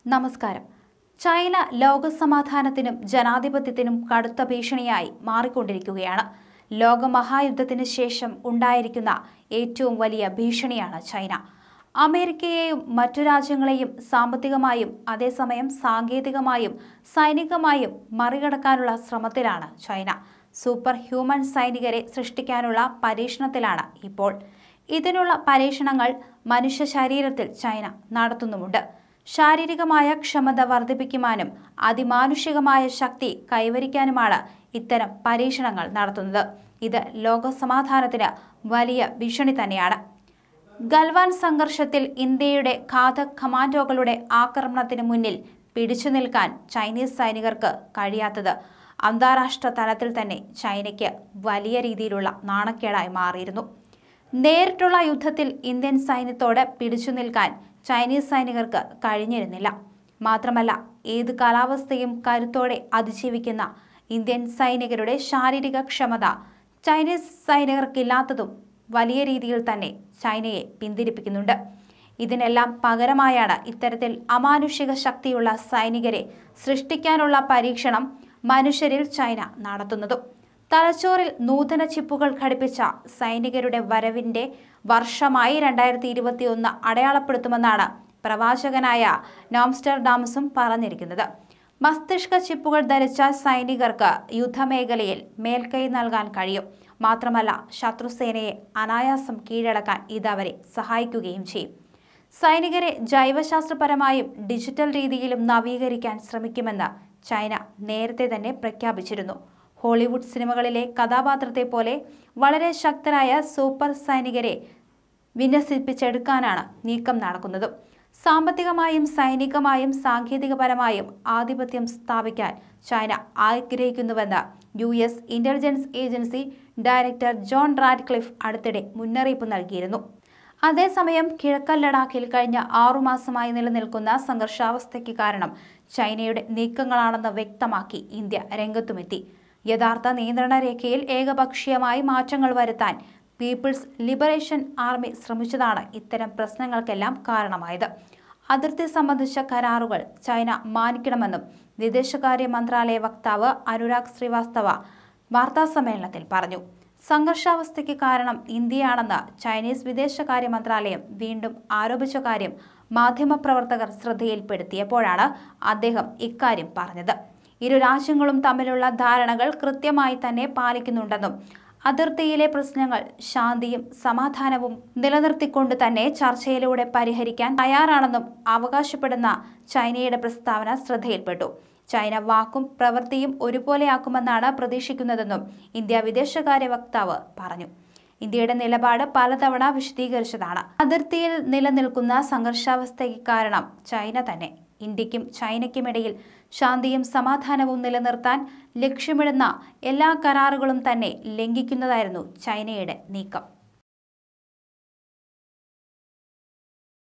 നമസ്കാരം ചൈന ലോകസമാധാനത്തിനും ജനാധിപത്യത്തിനും കടുത്ത ഭീഷണിയായി മാറിക്കൊണ്ടിരിക്കുകയാണ് ലോകമഹായുദ്ധത്തിന് ശേഷം ഉണ്ടായിരിക്കുന്ന ഏറ്റവും വലിയ ഭീഷണിയാണ് ചൈന അമേരിക്കയെയും മറ്റു രാജ്യങ്ങളെയും സാമ്പത്തികമായും അതേസമയം സാങ്കേതികമായും സൈനികമായും മറികടക്കാനുള്ള ശ്രമത്തിലാണ് ചൈന സൂപ്പർ ഹ്യൂമൻ സൈനികരെ സൃഷ്ടിക്കാനുള്ള പരീക്ഷണത്തിലാണ് ഇപ്പോൾ ഇതിനുള്ള പരീക്ഷണങ്ങൾ മനുഷ്യ ശരീരത്തിൽ ചൈന നടത്തുന്നുമുണ്ട് ശാരീരികമായ ക്ഷമത വർദ്ധിപ്പിക്കുവാനും അതിമാനുഷികമായ ശക്തി കൈവരിക്കാനുമാണ് ഇത്തരം പരീക്ഷണങ്ങൾ നടത്തുന്നത് ഇത് ലോകസമാധാനത്തിന് വലിയ ഭീഷണി തന്നെയാണ് ഗൽവാൻ സംഘർഷത്തിൽ ഇന്ത്യയുടെ ഘാതക് കമാൻഡോകളുടെ ആക്രമണത്തിന് മുന്നിൽ പിടിച്ചു നിൽക്കാൻ ചൈനീസ് സൈനികർക്ക് കഴിയാത്തത് അന്താരാഷ്ട്ര തലത്തിൽ തന്നെ ചൈനയ്ക്ക് വലിയ രീതിയിലുള്ള നാണക്കേടായി മാറിയിരുന്നു നേരിട്ടുള്ള യുദ്ധത്തിൽ ഇന്ത്യൻ സൈന്യത്തോട് പിടിച്ചു നിൽക്കാൻ ചൈനീസ് സൈനികർക്ക് കഴിഞ്ഞിരുന്നില്ല മാത്രമല്ല ഏത് കാലാവസ്ഥയും കരുത്തോടെ അതിജീവിക്കുന്ന ഇന്ത്യൻ സൈനികരുടെ ശാരീരിക ക്ഷമത ചൈനീസ് സൈനികർക്കില്ലാത്തതും വലിയ രീതിയിൽ തന്നെ ചൈനയെ പിന്തിരിപ്പിക്കുന്നുണ്ട് ഇതിനെല്ലാം പകരമായാണ് ഇത്തരത്തിൽ അമാനുഷിക ശക്തിയുള്ള സൈനികരെ സൃഷ്ടിക്കാനുള്ള പരീക്ഷണം മനുഷ്യരിൽ ചൈന നടത്തുന്നതും തലച്ചോറിൽ നൂതന ചിപ്പുകൾ ഘടിപ്പിച്ച സൈനികരുടെ വരവിന്റെ വർഷമായി രണ്ടായിരത്തി ഇരുപത്തി ഒന്ന് അടയാളപ്പെടുത്തുമെന്നാണ് പ്രവാചകനായ നോംസ്റ്റർഡാംസും പറഞ്ഞിരിക്കുന്നത് മസ്തിഷ്ക ചിപ്പുകൾ ധരിച്ച സൈനികർക്ക് യുദ്ധമേഖലയിൽ മേൽക്കൈ നൽകാൻ കഴിയും മാത്രമല്ല ശത്രുസേനയെ അനായാസം കീഴടക്കാൻ ഇത് അവരെ സഹായിക്കുകയും ചെയ്യും സൈനികരെ ജൈവശാസ്ത്രപരമായും ഡിജിറ്റൽ രീതിയിലും നവീകരിക്കാൻ ശ്രമിക്കുമെന്ന് ചൈന നേരത്തെ തന്നെ പ്രഖ്യാപിച്ചിരുന്നു ഹോളിവുഡ് സിനിമകളിലെ കഥാപാത്രത്തെ പോലെ വളരെ ശക്തരായ സൂപ്പർ സൈനികരെ വിന്യസിപ്പിച്ചെടുക്കാനാണ് നീക്കം നടക്കുന്നത് സാമ്പത്തികമായും സൈനികമായും സാങ്കേതികപരമായും ആധിപത്യം സ്ഥാപിക്കാൻ ചൈന ആഗ്രഹിക്കുന്നുവെന്ന് U S intelligence agency director John Radcliffe അടുത്തിടെ മുന്നറിയിപ്പ് നൽകിയിരുന്നു അതേസമയം കിഴക്കൻ ലഡാക്കിൽ കഴിഞ്ഞ ആറുമാസമായി നിലനിൽക്കുന്ന സംഘർഷാവസ്ഥയ്ക്ക് കാരണം ചൈനയുടെ നീക്കങ്ങളാണെന്ന് വ്യക്തമാക്കി ഇന്ത്യ രംഗത്തുമെത്തി യഥാർത്ഥ നിയന്ത്രണ രേഖയിൽ ഏകപക്ഷീയമായി മാറ്റങ്ങൾ വരുത്താൻ പീപ്പിൾസ് ലിബറേഷൻ ആർമി ശ്രമിച്ചതാണ് ഇത്തരം പ്രശ്നങ്ങൾക്കെല്ലാം കാരണമായത് അതിർത്തി സംബന്ധിച്ച കരാറുകൾ ചൈന മാനിക്കണമെന്നും വിദേശകാര്യ മന്ത്രാലയ വക്താവ് അനുരാഗ് ശ്രീവാസ്തവ വാർത്താസമ്മേളനത്തിൽ പറഞ്ഞു സംഘർഷാവസ്ഥയ്ക്ക് കാരണം ഇന്ത്യയാണെന്ന് ചൈനീസ് വിദേശകാര്യ മന്ത്രാലയം വീണ്ടും ആരോപിച്ച കാര്യം മാധ്യമപ്രവർത്തകർ ശ്രദ്ധയിൽപ്പെടുത്തിയപ്പോഴാണ് അദ്ദേഹം ഇക്കാര്യം പറഞ്ഞത് ഇരു രാജ്യങ്ങളും തമ്മിലുള്ള ധാരണകൾ കൃത്യമായി തന്നെ പാലിക്കുന്നുണ്ടെന്നും അതിർത്തിയിലെ പ്രശ്നങ്ങൾ ശാന്തിയും സമാധാനവും നിലനിർത്തിക്കൊണ്ട് തന്നെ ചർച്ചയിലൂടെ പരിഹരിക്കാൻ തയ്യാറാണെന്നും അവകാശപ്പെടുന്ന ചൈനയുടെ പ്രസ്താവന ശ്രദ്ധയിൽപ്പെട്ടു ചൈന വാക്കും പ്രവൃത്തിയും ഒരുപോലെയാക്കുമെന്നാണ് പ്രതീക്ഷിക്കുന്നതെന്നും ഇന്ത്യ വിദേശകാര്യ വക്താവ് പറഞ്ഞു ഇന്ത്യയുടെ നിലപാട് പലതവണ വിശദീകരിച്ചതാണ് അതിർത്തിയിൽ നിലനിൽക്കുന്ന സംഘർഷാവസ്ഥയ്ക്ക് കാരണം ചൈന തന്നെ ഇന്ത്യക്കും ചൈനയ്ക്കുമിടയിൽ ശാന്തിയും സമാധാനവും നിലനിർത്താൻ ലക്ഷ്യമിടുന്ന എല്ലാ കരാറുകളും തന്നെ ലംഘിക്കുന്നതായിരുന്നു ചൈനയുടെ നീക്കം